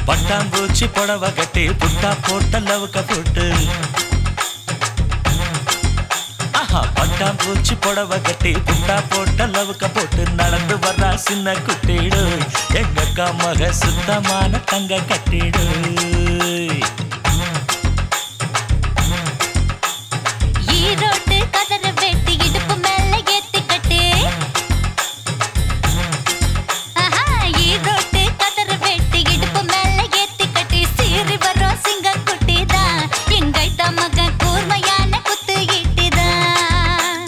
பட்டாம்பூச்சி புடவை கட்டி புட்டா போட்ட லவுக்க போட்டு ஆஹா பட்டாம்பூச்சி புடவை கட்டி புட்டா போட்ட லவுக்க போட்டு நடந்து வர்றா சின்ன குட்டிடு எங்க அக்கா மக சுத்தமான தங்க கட்டிடு ஈரோட்டு கதற வெட்டி இடுப்பு மேல ஏத்தி கட்டு ஆஹா, ஈரோட்டு கதற வெட்டி இடுப்பு மேல ஏத்தி கட்டி சீறி வரும் சிங்க குட்டிதான் எங்கைத்த மகன் கூர்மையான குத்து ஈட்டிதான்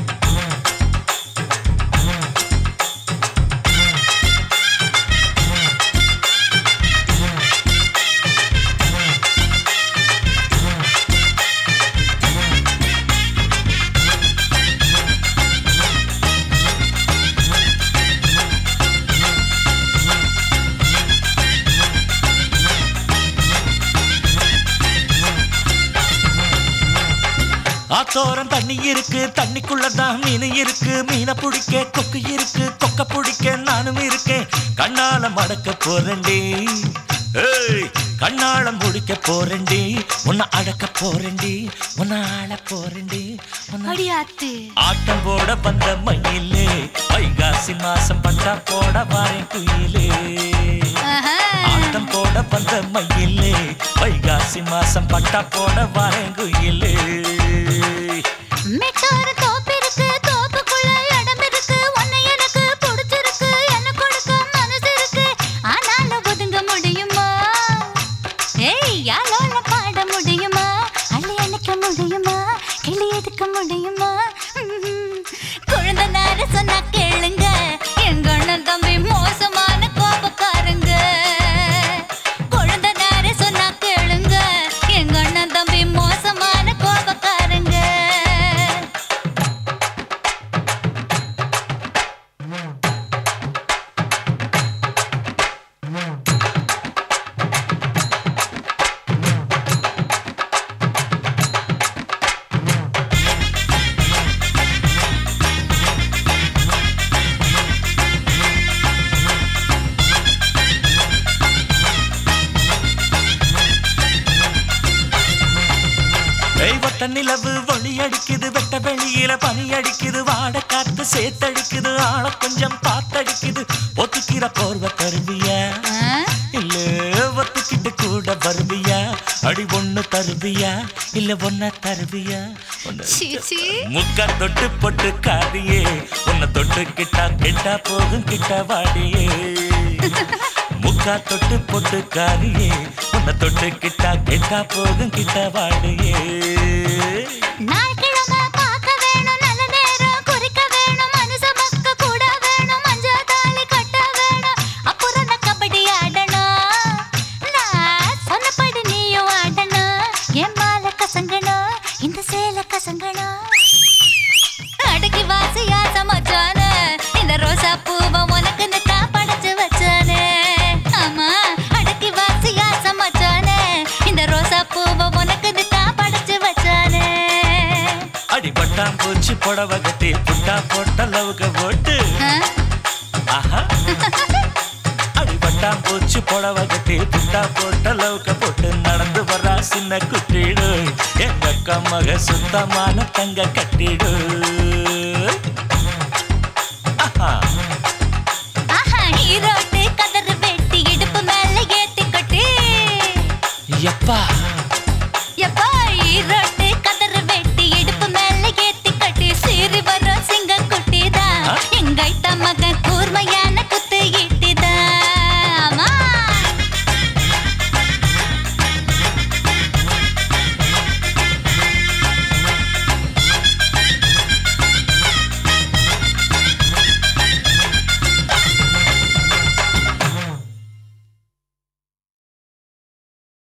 ஆத்தோரம் தண்ணி இருக்கு தண்ணிக்குள்ளதான் மீன் இருக்கு மீனை பிடிக்க கொக்கு இருக்கு கொக்க பிடிக்க நானும் இருக்கேன் கண்ணால மடக்க போறேன்டி ஏய் கண்ணால முடிக்க போறேன்டி உன்னை அடக்க போறேன்டி உன்னை ஆள போறேன்டி உன்னை அடியாத்து ஆட்டம் போட வந்த மயிலே வைகாசி மாசம் பட்டா போட வாரேன் குயிலே ஆஹா. ஆட்டம் போட வந்த மயிலே வைகாசி மாசம் பட்டா போட வாரேன் குயிலே மெட்டார தோப்பு இருக்கு தோப்புக்குள்ள இடம் இருக்கு உன்னை எனக்கு பிடிச்சிருக்கு என்ன கொடுக்க மனசு இருக்கு ஆனாலும் ஒதுங்க முடியுமா ஏய் யாரோல பாட முடியுமா அள்ளி அணைக்க முடியுமா கிளி எடுக்க முடியுமா ம்ம். குழந்தை நேர சொன்னா கேளுங்க எங்க அண்ணன் தம்பி மோசமான கோபக்காரங்க குழந்தை நேர சொன்னா கேளுங்க எங்க அண்ணன் தம்பி மோசமான கோபக்காரங்க தெய்வத்த நிலவு ஒளி அடிக்குது வெட்ட வெளியில பனி அடிக்குது வாட காத்து சேத்தடிக்குது ஆள கொஞ்சம் பார்த்தடிக்குது ஒத்துக்கிற போர்வ தருவியா ஆ? இல்ல ஒத்துக்கிட்டு கூட வருவியா அடி ஒண்ணு தருவியா இல்ல ஒன்ன தருவியா ஒண்ணு சீ, சீ. முக்க தொட்டு பொட்டு காரியே உன்னை தொட்டு கிட்டா கிட்டா போகும் கிட்ட வாடியே முக்கா தொட்டு பொட்டு காரியே உன்னை தொட்டு கிட்டா கிட்டா போகும் கிட்ட வாடியே நாய்க்கிழமை பார்க்க வேணும், நல்ல நேரம் குறிக்க வேணும், மனுஷ மக்க கூட வேணும், மஞ்ச தாலி கட்ட வேணும், அப்புறம் நான் கபடி ஆடணும். நான் சொன்னபடி நீயும் ஆடணும், என் மாலை கசங்கணும், இந்த சேலை கசங்கணும். அடக்கி வாசியா சமைச்சானே, இந்த ரோசா பூவை உனக்குன்னு தான் படைச்சு வச்சானே. ஆமா, அடக்கி வாசியா சமைச்சானே, இந்த ரோசா பூவை உனக்குன்னு தான் படைச்சு வச்சானே. அடி பட்டாம் பூச்சி புடவை கட்டி புட்டா போட்ட லவுக போட்டு ஆ? ஆஹா அடி பட்டாம் பூச்சி புடவை கட்டி புட்டா போட்ட லவுக்க போட்டு நடந்து வர்றா சின்ன குட்டிடு எங்க அக்கா மக சுத்தமான தங்க கட்டிடு ஆஹா ஆஹா, ஈரோடு